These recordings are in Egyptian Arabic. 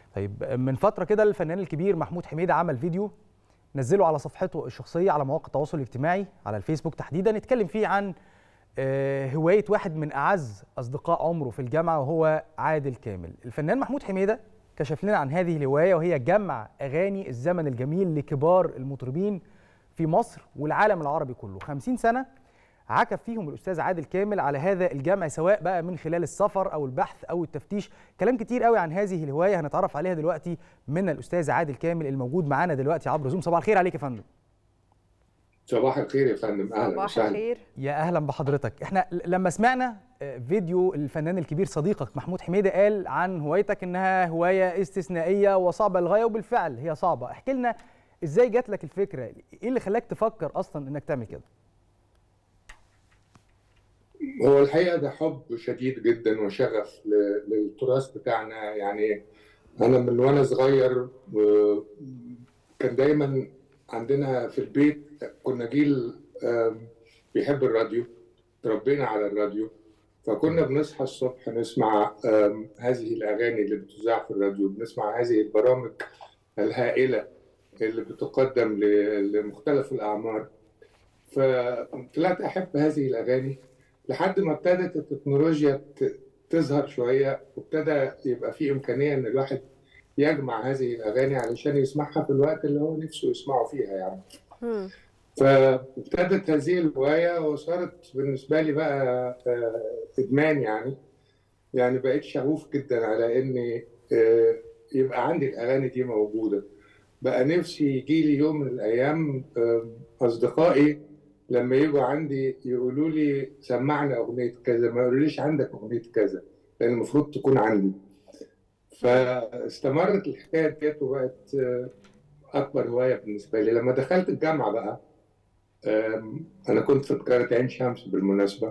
طيب من فتره كده الفنان الكبير محمود حميده عمل فيديو نزله على صفحته الشخصيه على مواقع التواصل الاجتماعي على الفيسبوك تحديدا اتكلم فيه عن آه، هوايه واحد من اعز اصدقاء عمره في الجامعه وهو عادل كامل الفنان محمود حميده كشف لنا عن هذه الهوايه وهي جمع اغاني الزمن الجميل لكبار المطربين في مصر والعالم العربي كله 50 سنه عكف فيهم الاستاذ عادل كامل على هذا الجمع سواء بقى من خلال السفر او البحث او التفتيش كلام كتير قوي عن هذه الهوايه هنتعرف عليها دلوقتي من الاستاذ عادل كامل الموجود معانا دلوقتي عبر زوم صباح الخير عليك يا فندم صباح الخير يا فندم اهلا صباح وسهلا الخير يا اهلا بحضرتك احنا ل- لما سمعنا آه، فيديو الفنان الكبير صديقك محمود حميده قال عن هوايتك انها هوايه استثنائيه وصعبه للغايه وبالفعل هي صعبه احكي لنا ازاي جات لك الفكره ايه اللي خلاك تفكر اصلا انك تعمل كده هو الحقيقه ده حب شديد جدا وشغف ل- للتراث بتاعنا يعني انا من وانا صغير و- كان دايما عندنا في البيت كنا جيل آم، بيحب الراديو تربينا على الراديو فكنا بنصحى الصبح نسمع آم، هذه الاغاني اللي بتذاع في الراديو بنسمع هذه البرامج الهائله اللي بتقدم ل- لمختلف الاعمار فطلعت احب هذه الاغاني لحد ما ابتدت التكنولوجيا ت- تظهر شويه وابتدى يبقى في امكانيه ان الواحد يجمع هذه الاغاني علشان يسمعها في الوقت اللي هو نفسه يسمعه فيها يعني مم. فابتدت هذه الهوايه وصارت بالنسبه لي بقى آه، ادمان يعني يعني بقيت شغوف جدا على ان آه، يبقى عندي الاغاني دي موجوده بقى نفسي يجي لي يوم من الايام آه، اصدقائي لما يجوا عندي يقولوا لي سمعنا اغنيه كذا ما يقولوليش عندك اغنيه كذا لان المفروض تكون عندي فاستمرت الحكايه ديت وبقت آه، اكبر هوايه بالنسبه لي لما دخلت الجامعه بقى آم، انا كنت في تجاره عين شمس بالمناسبه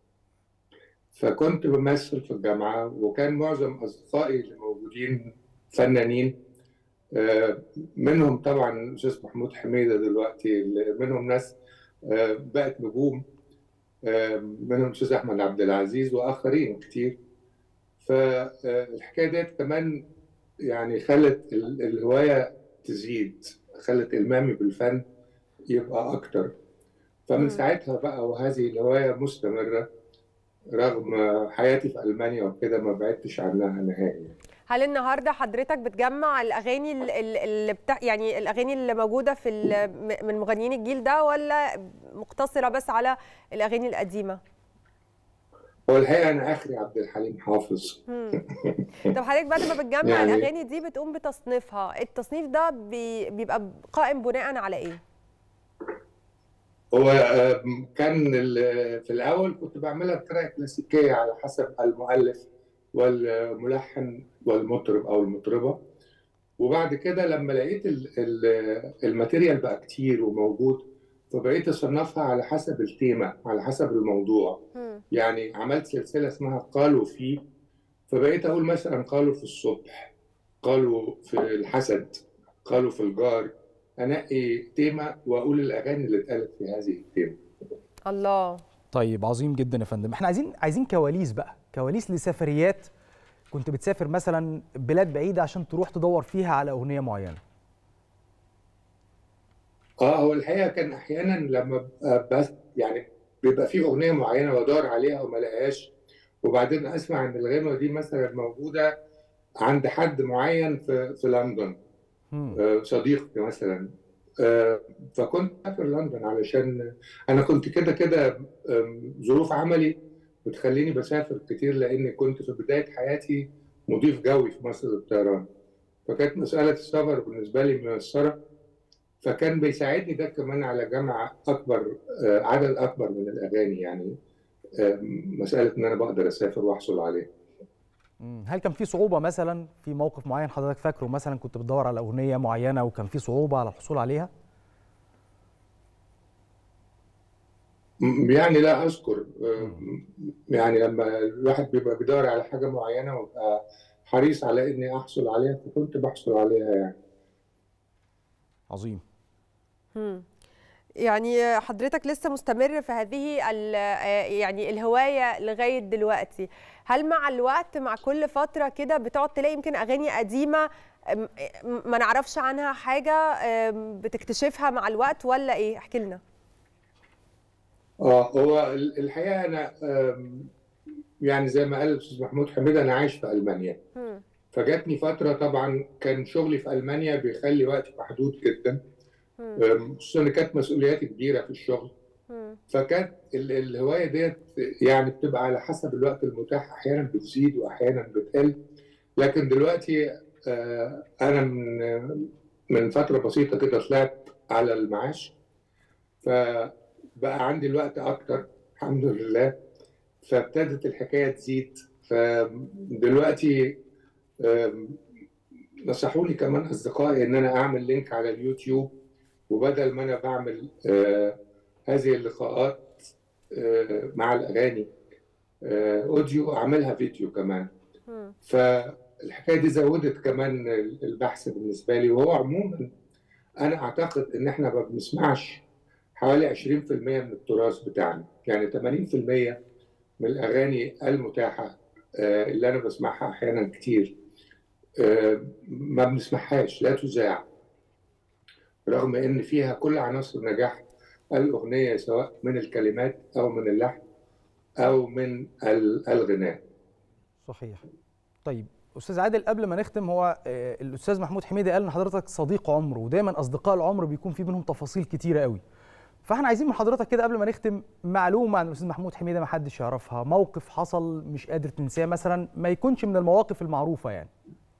فكنت بمثل في الجامعه وكان معظم اصدقائي اللي موجودين فنانين آه، منهم طبعا الاستاذ محمود حميده دلوقتي اللي منهم ناس آه، بقت نجوم آه، منهم الاستاذ احمد عبد العزيز واخرين كتير فالحكايه ديت كمان يعني خلت ال- الهوايه تزيد خلت المامي بالفن يبقى اكتر مم. فمن ساعتها بقى وهذه الهوايه مستمره رغم حياتي في المانيا وكده ما بعدتش عنها نهائي هل النهارده حضرتك بتجمع الاغاني ال- ال- اللي بتاع يعني الاغاني اللي موجوده في ال- م- من مغنيين الجيل ده ولا مقتصره بس على الاغاني القديمه هو الحقيقه انا اخري عبد الحليم حافظ مم. طب حضرتك بعد ما بتجمع يعني- الاغاني دي بتقوم بتصنيفها التصنيف ده بي- بيبقى قائم بناء على ايه هو آم، كان ال- في الاول كنت بعملها بطريقه كلاسيكيه على حسب المؤلف والملحن والمطرب او المطربه وبعد كده لما لقيت ال- ال- الماتيريال بقى كتير وموجود فبقيت اصنفها على حسب التيمه على حسب الموضوع مم. يعني عملت سلسله اسمها قالوا فيه فبقيت اقول مثلا قالوا في الصبح قالوا في الحسد قالوا في الجار انقي تيمه واقول الاغاني اللي اتقالت في هذه التيمه الله طيب عظيم جدا يا فندم احنا عايزين عايزين كواليس بقى كواليس لسفريات كنت بتسافر مثلا بلاد بعيده عشان تروح تدور فيها على اغنيه معينه اه هو الحقيقه كان احيانا لما ببقى بس يعني بيبقى في اغنيه معينه وادور عليها وما الاقيهاش وبعدين اسمع ان الغنوه دي مثلا موجوده عند حد معين في في لندن مم. آه، صديقي مثلا آه، فكنت اسافر لندن علشان انا كنت كده كده آم، ظروف عملي بتخليني بسافر كتير لاني كنت في بدايه حياتي مضيف جوي في مصر للطيران فكانت مساله السفر بالنسبه لي ميسره فكان بيساعدني ده كمان على جمع اكبر آه، عدد اكبر من الاغاني يعني آم، مساله ان انا بقدر اسافر واحصل عليها مم. هل كان في صعوبه مثلا في موقف معين حضرتك فاكره مثلا كنت بتدور على اغنيه معينه وكان في صعوبه على الحصول عليها م- يعني لا اذكر آم، يعني لما الواحد بيبقى بيدور على حاجه معينه ويبقى حريص على اني احصل عليها فكنت بحصل عليها يعني عظيم مم. يعني حضرتك لسه مستمر في هذه ال- آه، يعني الهوايه لغايه دلوقتي هل مع الوقت مع كل فتره كده بتقعد تلاقي يمكن اغاني قديمه أم- أم- ما نعرفش عنها حاجه أم، بتكتشفها مع الوقت ولا ايه احكي لنا اه هو ال- الحقيقه انا آم، يعني زي ما قال الاستاذ محمود حميد انا عايش في المانيا مم. فجاتني فتره طبعا كان شغلي في المانيا بيخلي وقتي محدود جدا مم. آم، خصوصا ان كانت مسؤولياتي كبيره في الشغل مم. فكانت ال- الهوايه ديت يعني بتبقى على حسب الوقت المتاح احيانا بتزيد واحيانا بتقل لكن دلوقتي آه، انا من من فتره بسيطه كده طلعت على المعاش فبقى عندي الوقت اكتر الحمد لله فابتدت الحكايه تزيد فدلوقتي آم، نصحوني كمان اصدقائي ان انا اعمل لينك على اليوتيوب وبدل ما انا بعمل آه، هذه اللقاءات آه، مع الاغاني آه، اوديو اعملها فيديو كمان مم. فالحكايه دي زودت كمان البحث بالنسبه لي وهو عموما انا اعتقد ان احنا ما بنسمعش حوالي 20% من التراث بتاعنا يعني 80% من الاغاني المتاحه آه، اللي انا بسمعها احيانا كتير آه، ما بنسمعهاش لا تذاع رغم ان فيها كل عناصر نجاح الاغنيه سواء من الكلمات او من اللحن او من ال- الغناء صحيح طيب استاذ عادل قبل ما نختم هو آه، الاستاذ محمود حميدي قال ان حضرتك صديق عمر ودايما اصدقاء العمر بيكون في بينهم تفاصيل كتيره قوي فاحنا عايزين من حضرتك كده قبل ما نختم معلومه عن الاستاذ محمود حميدي ما حدش يعرفها موقف حصل مش قادر تنساه مثلا ما يكونش من المواقف المعروفه يعني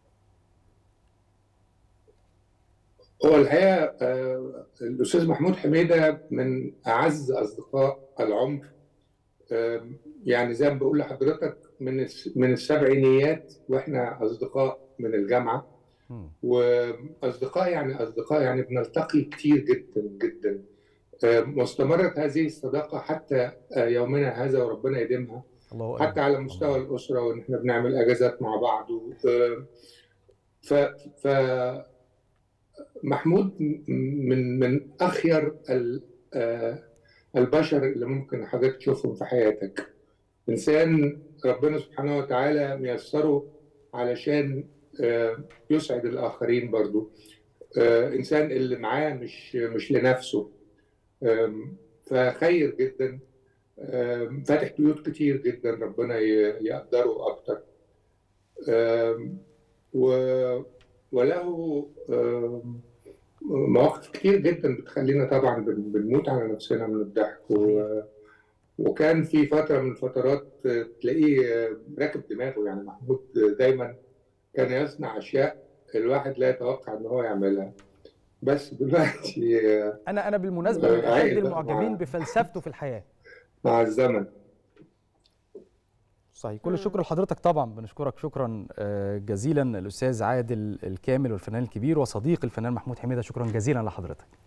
هو الحقيقه آه، الاستاذ محمود حميده من اعز اصدقاء العمر آه، يعني زي ما بقول لحضرتك من الس- من السبعينيات واحنا اصدقاء من الجامعه مم. واصدقاء يعني اصدقاء يعني بنلتقي كتير جدا جدا آه، واستمرت هذه الصداقه حتى آه، يومنا هذا وربنا يديمها الله حتى أكبر. على مستوى الله. الاسره وان احنا بنعمل اجازات مع بعض و- ف ف محمود م- من من اخير ال- آه، البشر اللي ممكن حضرتك تشوفهم في حياتك انسان ربنا سبحانه وتعالى ميسره علشان آه، يسعد الاخرين برضو آه، انسان اللي معاه مش مش لنفسه آم، فخير جدا آم، فاتح بيوت كتير جدا ربنا ي- يقدره اكتر آم، و- وله آم، مواقف كتير جدا بتخلينا طبعا بن- بنموت على نفسنا من الضحك و... وكان في فترة من الفترات تلاقيه راكب دماغه يعني محمود دايما كان يصنع أشياء الواحد لا يتوقع إن هو يعملها بس دلوقتي انا انا بالمناسبه من آه، اشد عايز بقى المعجبين مع- بفلسفته في الحياه مع الزمن صحيح كل مم. الشكر لحضرتك طبعا بنشكرك شكرا آه، جزيلا الاستاذ عادل الكامل والفنان الكبير وصديق الفنان محمود حميده شكرا جزيلا لحضرتك